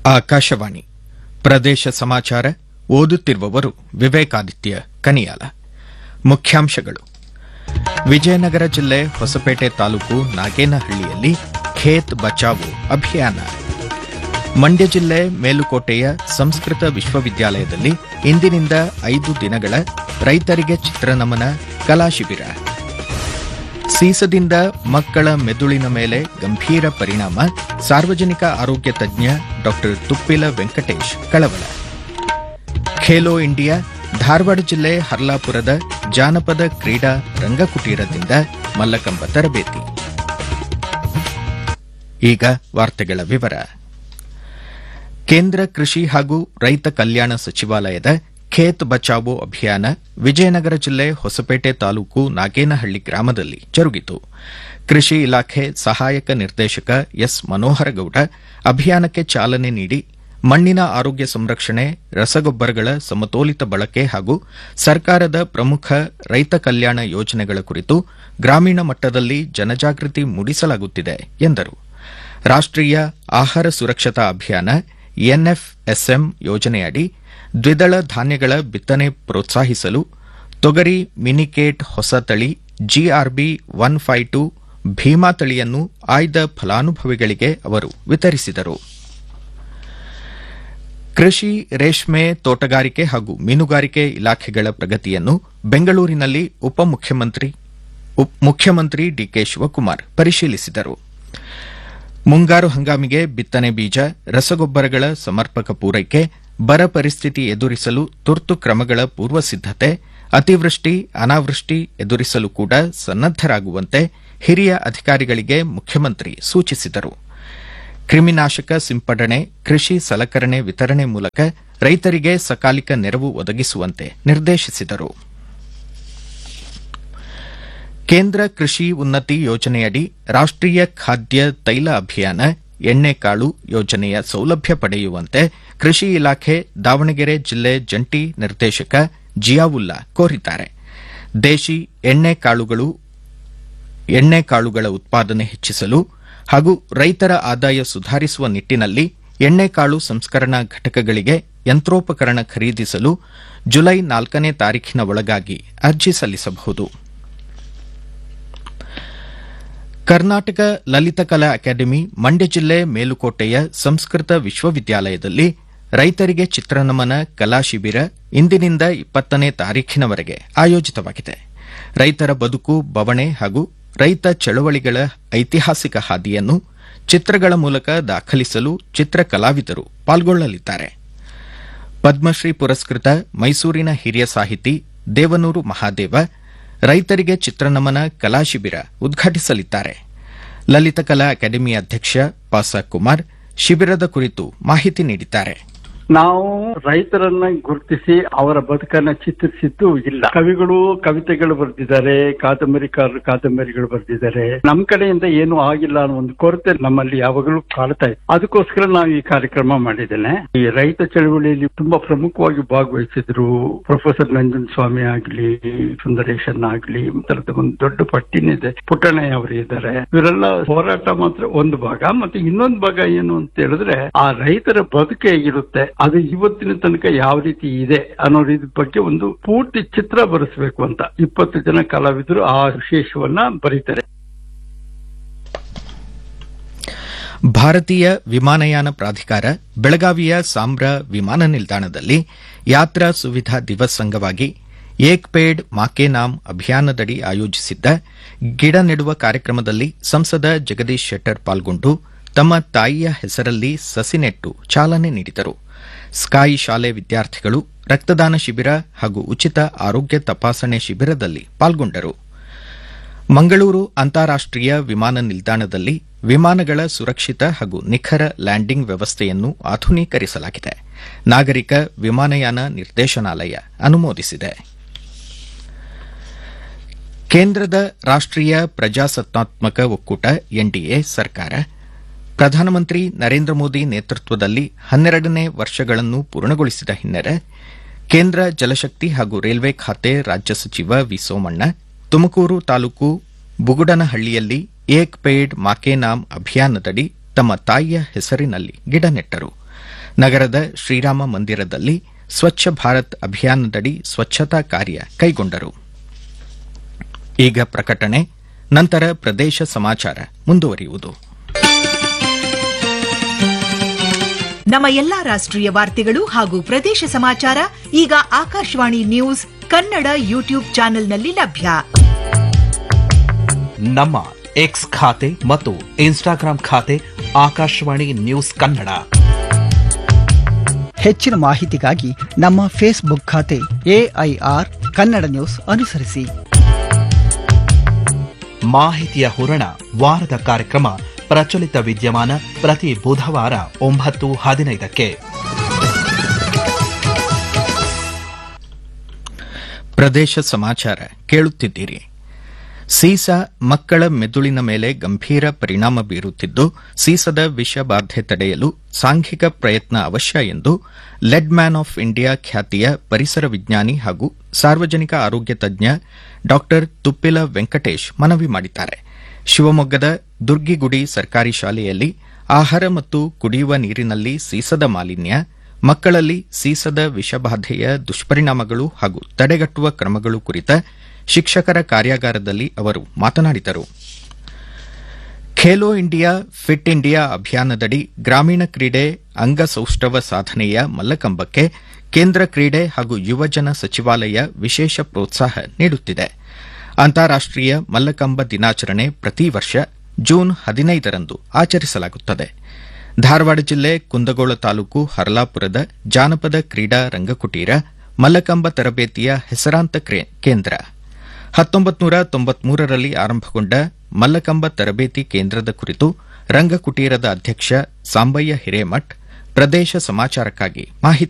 ಆಕಾಶವಾಣಿ ಪ್ರದೇಶ ಸಮಾಚಾರ ಓದುತ್ತಿರುವವರು ವಿವೇಕಾದಿತ್ಯ ಕನಿಯಾಲ ಮುಖ್ಯಾಂಶಗಳು ವಿಜಯನಗರ ಜಿಲ್ಲೆ ಹೊಸಪೇಟೆ ತಾಲೂಕು ನಾಗೇನಹಳ್ಳಿಯಲ್ಲಿ ಖೇತ್ ಬಚಾವೋ ಅಭಿಯಾನ ಮಂಡ್ಯ ಜಿಲ್ಲೆ ಮೇಲುಕೋಟೆಯ ಸಂಸ್ಕೃತ ವಿಶ್ವವಿದ್ಯಾಲಯದಲ್ಲಿ ಇಂದಿನಿಂದ ಐದು ದಿನಗಳ ರೈತರಿಗೆ ಚಿತ್ರನಮನ ಕಲಾ ಶಿಬಿರ ಸೀಸದಿಂದ ಮಕ್ಕಳ ಮೆದುಳಿನ ಮೇಲೆ ಗಂಭೀರ ಪರಿಣಾಮ ಸಾರ್ವಜನಿಕ ಆರೋಗ್ಯ ತಜ್ಞ ಡಾ ತುಪ್ಪಿಲ ವೆಂಕಟೇಶ್ ಕಳವಳ ಖೇಲೋ ಇಂಡಿಯಾ ಧಾರವಾಡ ಜಿಲ್ಲೆ ಹರ್ಲಾಪುರದ ಜಾನಪದ ಕ್ರೀಡಾ ರಂಗಕುಟೀರದಿಂದ ಮಲ್ಲಕಂಬ ತರಬೇತಿ ಈಗ ವಾರ್ತೆಗಳ ವಿವರ ಕೇಂದ್ರ ಕೃಷಿ ಹಾಗೂ ರೈತ ಕಲ್ಯಾಣ ಸಚಿವಾಲಯದ ಖೇತ್ ಬಚಾವೋ ಅಭಿಯಾನ ವಿಜಯನಗರ ಜಿಲ್ಲೆ ಹೊಸಪೇಟೆ ತಾಲೂಕು ನಾಗೇನಹಳ್ಳಿ ಗ್ರಾಮದಲ್ಲಿ ಜರುಗಿತು ಕೃಷಿ ಇಲಾಖೆ ಸಹಾಯಕ ನಿರ್ದೇಶಕ ಎಸ್ ಮನೋಹರಗೌಡ ಅಭಿಯಾನಕ್ಕೆ ಚಾಲನೆ ನೀಡಿ ಮಣ್ಣಿನ ಆರೋಗ್ಯ ಸಂರಕ್ಷಣೆ ರಸಗೊಬ್ಬರಗಳ ಸಮತೋಲಿತ ಬಳಕೆ ಹಾಗೂ ಸರ್ಕಾರದ ಪ್ರಮುಖ ರೈತ ಕಲ್ಯಾಣ ಯೋಜನೆಗಳ ಕುರಿತು ಗ್ರಾಮೀಣ ಮಟ್ಟದಲ್ಲಿ ಜನಜಾಗೃತಿ ಮೂಡಿಸಲಾಗುತ್ತಿದೆ ಎಂದರು ರಾಷ್ಟೀಯ ಆಹಾರ ಸುರಕ್ಷತಾ ಅಭಿಯಾನ ಎನ್ಎಫ್ಎಸ್ಎಂ ಯೋಜನೆಯಡಿ ದ್ವಿದಳ ಧಾನ್ಯಗಳ ಬಿತ್ತನೆ ಪ್ರೋತ್ಸಾಹಿಸಲು ತೊಗರಿ ಮಿನಿಕೇಟ್ ಹೊಸ ತಳಿ GRB one five two Bhima ತಳಿಯನ್ನು ಆಯ್ದ ಫಲಾನುಭವಿಗಳಿಗೆ ಅವರು ವಿತರಿಸಿದರು ಕೃಷಿ ರೇಷ್ಮೆ ತೋಟಗಾರಿಕೆ ಹಾಗೂ ಮೀನುಗಾರಿಕೆ ಇಲಾಖೆಗಳ ಪ್ರಗತಿಯನ್ನು ಬೆಂಗಳೂರಿನಲ್ಲಿ ಉಪಮುಖ್ಯಮಂತ್ರಿ ಮುಖ್ಯಮಂತ್ರಿ ಡಿಕೆ ಶಿವಕುಮಾರ್ ಪರಿಶೀಲಿಸಿದರು ಮುಂಗಾರು ಹಂಗಾಮಿಗೆ ಬಿತ್ತನೆ ಬೀಜ ರಸಗೊಬ್ಬರಗಳ ಸಮರ್ಪಕ ಪೂರೈಕೆ ಬರ ಪರಿಸ್ಥಿತಿ ಎದುರಿಸಲು ತುರ್ತು ಕ್ರಮಗಳ ಪೂರ್ವ ಸಿದ್ದತೆ ಅತಿವೃಷ್ಟಿ ಅನಾವೃಷ್ಟಿ ಎದುರಿಸಲು ಕೂಡ ಸನ್ನದ್ದರಾಗುವಂತೆ ಹಿರಿಯ ಅಧಿಕಾರಿಗಳಿಗೆ ಮುಖ್ಯಮಂತ್ರಿ ಸೂಚಿಸಿದರು ಕ್ರಿಮಿನಾಶಕ ಸಿಂಪಡಣೆ ಕೃಷಿ ಸಲಕರಣೆ ವಿತರಣೆ ಮೂಲಕ ರೈತರಿಗೆ ಸಕಾಲಿಕ ನೆರವು ಒದಗಿಸುವಂತೆ ನಿರ್ದೇಶಿಸಿದರು ಕೇಂದ್ರ ಕೃಷಿ ಉನ್ನತಿ ಯೋಜನೆಯಡಿ ರಾಷ್ಟೀಯ ಖಾದ್ಯ ತೈಲ ಅಭಿಯಾನ ಎಣ್ಣೆಕಾಳು ಯೋಜನೆಯ ಸೌಲಭ್ಯ ಪಡೆಯುವಂತೆ ಕೃಷಿ ಇಲಾಖೆ ದಾವಣಗೆರೆ ಜಿಲ್ಲೆ ಜಂಟಿ ನಿರ್ದೇಶಕ ಜಿಯಾವುಲ್ಲಾ ಕೋರಿದ್ದಾರೆ ದೇಶಿ ಎಣ್ಣೆಕಾಳುಗಳು ಎಣ್ಣೆಕಾಳುಗಳ ಉತ್ಪಾದನೆ ಹೆಚ್ಚಿಸಲು ಹಾಗೂ ರೈತರ ಆದಾಯ ಸುಧಾರಿಸುವ ನಿಟ್ಟಿನಲ್ಲಿ ಎಣ್ಣೆಕಾಳು ಸಂಸ್ಕರಣಾ ಘಟಕಗಳಿಗೆ ಯಂತ್ರೋಪಕರಣ ಖರೀದಿಸಲು ಜುಲೈ ನಾಲ್ಕನೇ ತಾರೀಖಿನ ಒಳಗಾಗಿ ಅರ್ಜಿ ಸಲ್ಲಿಸಬಹುದು ಕರ್ನಾಟಕ ಲಲಿತಕಲಾ ಅಕಾಡೆಮಿ ಮಂಡ್ಯ ಜಿಲ್ಲೆ ಮೇಲುಕೋಟೆಯ ಸಂಸ್ಕೃತ ವಿಶ್ವವಿದ್ಯಾಲಯದಲ್ಲಿ ರೈತರಿಗೆ ಚಿತ್ರನಮನ ಕಲಾ ಶಿಬಿರ ಇಂದಿನಿಂದ ಇಪ್ಪತ್ತನೇ ತಾರೀಖಿನವರೆಗೆ ಆಯೋಜಿತವಾಗಿದೆ ರೈತರ ಬದುಕು ಬವಣೆ ಹಾಗೂ ರೈತ ಚಳವಳಿಗಳ ಐತಿಹಾಸಿಕ ಹಾದಿಯನ್ನು ಚಿತ್ರಗಳ ಮೂಲಕ ದಾಖಲಿಸಲು ಚಿತ್ರ ಕಲಾವಿದರು ಪಾಲ್ಗೊಳ್ಳಲಿದ್ದಾರೆ ಪದ್ಮಶ್ರೀ ಪುರಸ್ಕೃತ ಮೈಸೂರಿನ ಹಿರಿಯ ಸಾಹಿತಿ ದೇವನೂರು ಮಹಾದೇವ ರೈತರಿಗೆ ಚಿತ್ರನಮನ ಕಲಾ ಶಿಬಿರ ಉದ್ಘಾಟಿಸಲಿದ್ದಾರೆ ಲಲಿತಕಲಾ ಅಕಾಡೆಮಿ ಅಧ್ಯಕ್ಷ ಪಾಸ ಕುಮಾರ್ ಶಿಬಿರದ ಕುರಿತು ಮಾಹಿತಿ ನೀಡಿದ್ದಾರೆ ನಾವು ರೈತರನ್ನ ಗುರುತಿಸಿ ಅವರ ಬದುಕನ್ನ ಚಿತ್ರಿಸಿದ್ದು ಇಲ್ಲ ಕವಿಗಳು ಕವಿತೆಗಳು ಬರೆದಿದ್ದಾರೆ ಕಾದಂಬರಿಕಾರರು ಕಾದಂಬರಿಗಳು ಬರೆದಿದ್ದಾರೆ ನಮ್ ಕಡೆಯಿಂದ ಏನು ಆಗಿಲ್ಲ ಅನ್ನೋ ಒಂದು ಕೊರತೆ ನಮ್ಮಲ್ಲಿ ಯಾವಾಗಲೂ ಕಾಡ್ತಾ ಇದೆ ಅದಕ್ಕೋಸ್ಕರ ನಾವು ಈ ಕಾರ್ಯಕ್ರಮ ಮಾಡಿದ್ದೇನೆ ಈ ರೈತ ಚಳವಳಿಯಲ್ಲಿ ತುಂಬಾ ಪ್ರಮುಖವಾಗಿ ಭಾಗವಹಿಸಿದ್ರು ಪ್ರೊಫೆಸರ್ ನಂಜನ್ ಸ್ವಾಮಿ ಆಗ್ಲಿ ಸುಂದರೇಶನ್ ಆಗ್ಲಿ ತರದ ಒಂದು ದೊಡ್ಡ ಪಟ್ಟಿನಿದೆ ಪುಟ್ಟಣ್ಣಯ್ಯ ಅವರು ಇದ್ದಾರೆ ಇವರೆಲ್ಲ ಹೋರಾಟ ಮಾತ್ರ ಒಂದು ಭಾಗ ಮತ್ತೆ ಇನ್ನೊಂದು ಭಾಗ ಏನು ಅಂತ ಹೇಳಿದ್ರೆ ಆ ರೈತರ ಬದುಕು ಹೇಗಿರುತ್ತೆ ಅದು ಇವತ್ತಿನ ತನಕ ಯಾವ ರೀತಿ ಇದೆ ಅನ್ನೋ ರೀತಿ ಬಗ್ಗೆ ಒಂದು ಪೂರ್ತಿ ಚಿತ್ರ ಬರೆಸಬೇಕು ಅಂತ ಇಪ್ಪತ್ತು ಜನ ಕಲಾವಿದರು ಆ ವಿಶೇಷವನ್ನ ಬರೀತಾರೆ ಭಾರತೀಯ ವಿಮಾನಯಾನ ಪ್ರಾಧಿಕಾರ ಬೆಳಗಾವಿಯ ಸಾಂಬ್ರಾ ವಿಮಾನ ನಿಲ್ದಾಣದಲ್ಲಿ ಯಾತ್ರಾ ಸುವಿಧಾ ದಿವಸ್ ಅಂಗವಾಗಿ ಏಕ್ ಪೇಡ್ ಮಾಕೆ ನಾಮ್ ಅಭಿಯಾನದಡಿ ಆಯೋಜಿಸಿದ್ದ ಗಿಡ ನೆಡುವ ಕಾರ್ಯಕ್ರಮದಲ್ಲಿ ಸಂಸದ ಜಗದೀಶ್ ಶೆಟ್ಟರ್ ಪಾಲ್ಗೊಂಡು ತಮ್ಮ ತಾಯಿಯ ಹೆಸರಲ್ಲಿ ಸಸಿ ನೆಟ್ಟು ಚಾಲನೆ ನೀಡಿದರು ಸ್ಕಾಯಿ ಶಾಲೆ ವಿದ್ಯಾರ್ಥಿಗಳು ರಕ್ತದಾನ ಶಿಬಿರ ಹಾಗೂ ಉಚಿತ ಆರೋಗ್ಯ ತಪಾಸಣೆ ಶಿಬಿರದಲ್ಲಿ ಪಾಲ್ಗೊಂಡರು ಮಂಗಳೂರು ಅಂತಾರಾಷ್ಟೀಯ ವಿಮಾನ ನಿಲ್ದಾಣದಲ್ಲಿ ವಿಮಾನಗಳ ಸುರಕ್ಷಿತ ಹಾಗೂ ನಿಖರ ಲ್ಯಾಂಡಿಂಗ್ ವ್ಯವಸ್ಥೆಯನ್ನು ಆಧುನೀಕರಿಸಲಾಗಿದೆ ನಾಗರಿಕ ವಿಮಾನಯಾನ ನಿರ್ದೇಶನಾಲಯ ಅನುಮೋದಿಸಿದೆ ಕೇಂದ್ರದ ರಾಷ್ಟೀಯ ಪ್ರಜಾಸತ್ತಾತ್ಮಕ ಒಕ್ಕೂಟ ಎನ್ಡಿಎ ಸರ್ಕಾರ ಪ್ರಧಾನಮಂತ್ರಿ ನರೇಂದ್ರ ಮೋದಿ ನೇತೃತ್ವದಲ್ಲಿ ಹನ್ನೆರಡನೇ ವರ್ಷಗಳನ್ನು ಪೂರ್ಣಗೊಳಿಸಿದ ಹಿನ್ನೆಲೆ ಕೇಂದ್ರ ಜಲಶಕ್ತಿ ಹಾಗೂ ರೈಲ್ವೆ ಖಾತೆ ರಾಜ್ಯ ಸಚಿವ ವಿ ಸೋಮಣ್ಣ ತುಮಕೂರು ತಾಲೂಕು ಬುಗುಡನಹಳ್ಳಿಯಲ್ಲಿ ಏಕ್ ಪೇಡ್ ಮಾಕೆ ನಾಮ್ ಅಭಿಯಾನದಡಿ ತಮ್ಮ ತಾಯಿಯ ಹೆಸರಿನಲ್ಲಿ ಗಿಡ ನೆಟ್ಟರು ನಗರದ ಶ್ರೀರಾಮ ಮಂದಿರದಲ್ಲಿ ಸ್ವಚ್ಛ ಭಾರತ್ ಅಭಿಯಾನದಡಿ ಸ್ವಚ್ಛತಾ ಕಾರ್ಯ ಕೈಗೊಂಡರು ಈಗ ಪ್ರಕಟಣೆ ನಂತರ ಪ್ರದೇಶ ಸಮಾಚಾರ ಮುಂದುವರಿಯುವುದು ನಮ್ಮ ಎಲ್ಲಾ ರಾಷ್ಟ್ರೀಯ ವಾರ್ತೆಗಳು ಹಾಗೂ ಪ್ರದೇಶ ಸಮಾಚಾರ ಈಗ ಆಕಾಶವಾಣಿ ನ್ಯೂಸ್ ಕನ್ನಡ ಯೂಟ್ಯೂಬ್ ಚಾನೆಲ್ನಲ್ಲಿ ಲಭ್ಯ ನಮ್ಮ ಎಕ್ಸ್ ಖಾತೆ ಮತ್ತು ಇನ್ಸ್ಟಾಗ್ರಾಂ ಖಾತೆ ಆಕಾಶವಾಣಿ ನ್ಯೂಸ್ ಕನ್ನಡ ಹೆಚ್ಚಿನ ಮಾಹಿತಿಗಾಗಿ ನಮ್ಮ ಫೇಸ್ಬುಕ್ ಖಾತೆ ಎಐಆರ್ ಕನ್ನಡ ನ್ಯೂಸ್ ಅನುಸರಿಸಿ ಮಾಹಿತಿಯ ಹೂರಣ ವಾರದ ಕಾರ್ಯಕ್ರಮ ಪ್ರಚಲಿತ ವಿದ್ಯಮಾನ ಪ್ರತಿ ಬುಧವಾರ ಒಂಬತ್ತು ಹದಿನೈದಕ್ಕೆ ಪ್ರದೇಶ ಸಮಾಚಾರ ಕೇಳುತ್ತಿದ್ದೀರಿ ಸೀಸ ಮಕ್ಕಳ ಮೆದುಳಿನ ಮೇಲೆ ಗಂಭೀರ ಪರಿಣಾಮ ಬೀರುತ್ತಿದ್ದು ಸೀಸದ ವಿಷಬಾಧೆ ತಡೆಯಲು ಸಾಂಘಿಕ ಪ್ರಯತ್ನ ಅವಶ್ಯ ಎಂದು ಲೆಡ್ ಮ್ಯಾನ್ ಆಫ್ ಇಂಡಿಯಾ ಖ್ಯಾತಿಯ ಪರಿಸರ ವಿಜ್ಞಾನಿ ಹಾಗೂ ಸಾರ್ವಜನಿಕ ಆರೋಗ್ಯ ತಜ್ಞ ಡಾ ತುಪ್ಪಿಲ ವೆಂಕಟೇಶ್ ಮನವಿ ಮಾಡಿದ್ದಾರೆ ಶಿವಮೊಗ್ಗದ ದುರ್ಗಿಗುಡಿ ಸರ್ಕಾರಿ ಶಾಲೆಯಲ್ಲಿ ಆಹಾರ ಮತ್ತು ಕುಡಿಯುವ ನೀರಿನಲ್ಲಿ ಸೀಸದ ಮಾಲಿನ್ಯ ಮಕ್ಕಳಲ್ಲಿ ಸೀಸದ ವಿಷಬಾಧೆಯ ದುಷ್ಪರಿಣಾಮಗಳು ಹಾಗೂ ತಡೆಗಟ್ಟುವ ಕ್ರಮಗಳು ಕುರಿತ ಶಿಕ್ಷಕರ ಕಾರ್ಯಾಗಾರದಲ್ಲಿ ಅವರು ಮಾತನಾಡಿದರು ಖೇಲೋ ಇಂಡಿಯಾ ಫಿಟ್ ಇಂಡಿಯಾ ಅಭಿಯಾನದಡಿ ಗ್ರಾಮೀಣ ಕ್ರೀಡೆ ಅಂಗಸೌಷ್ಠವ ಸಾಧನೆಯ ಮಲ್ಲಕಂಬಕ್ಕೆ ಕೇಂದ್ರ ಕ್ರೀಡೆ ಹಾಗೂ ಯುವಜನ ಸಚಿವಾಲಯ ವಿಶೇಷ ಪ್ರೋತ್ಸಾಹ ನೀಡುತ್ತಿದೆ ಅಂತಾರಾಷ್ಟೀಯ ಮಲ್ಲಕಂಬ ದಿನಾಚರಣೆ ಪ್ರತಿ ವರ್ಷ ಜೂನ್ ಹದಿನೈದರಂದು ಆಚರಿಸಲಾಗುತ್ತದೆ ಧಾರವಾಡ ಜಿಲ್ಲೆ ಕುಂದಗೋಳ ತಾಲೂಕು ಹರ್ಲಾಪುರದ ಜಾನಪದ ಕ್ರೀಡಾ ರಂಗಕುಟೀರ ಮಲ್ಲಕಂಬ ತರಬೇತಿಯ ಹೆಸರಾಂತ ಕೇಂದ್ರ ಹತ್ತೊಂಬತ್ತು ನೂರ ತೊಂಬತ್ಮೂರರಲ್ಲಿ ಆರಂಭಗೊಂಡ ಮಲ್ಲಕಂಬ ತರಬೇತಿ ಕೇಂದ್ರದ ಕುರಿತು ರಂಗಕುಟೀರದ ಅಧ್ಯಕ್ಷ ಸಾಂಬಯ್ಯ ಹಿರೇಮಠ್ ಪ್ರದೇಶ ಸಮಾಚಾರಕ್ಕಾಗಿ ಮಾಹಿತಿ